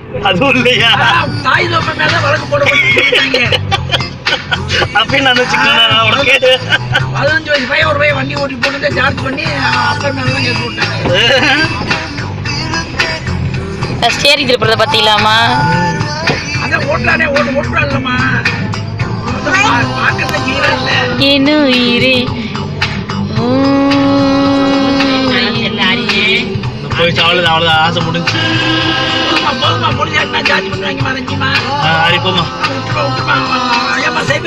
அதுவும் இல்லையா தாய் தோப்ப மேல வழக்கு போட சொல்லிட்டாங்க அப்படின்னு நான் வச்சுக்கலாம் உனக்கு பதினஞ்சு வயசு பையன் ஒரு பையன் வண்டி ஓட்டி போனதை சார்ஜ் பண்ணி அப்பா மேல தான் கேட்டு விட்டாங்க ஸ்டேரிங் திருப்புறத பத்திலாமா அதான் ஓட்டுறானே ஓட்டு ஓட்டுறான்லம்மா பார்க்கறத கீழே இல்லை என்ன உயிரே போயிடுச்சு அவ்வளோதான் அவ்வளோதான் ஆசை முடிஞ்சு போதுமா போதுமா முடிஞ்சா சார்ஜ் பண்ணுவாங்க மறைஞ்சிமா ஆ, அடி போமா விட்டுருமா விட்டுருமா ஐயாம்மா சைக்கிள்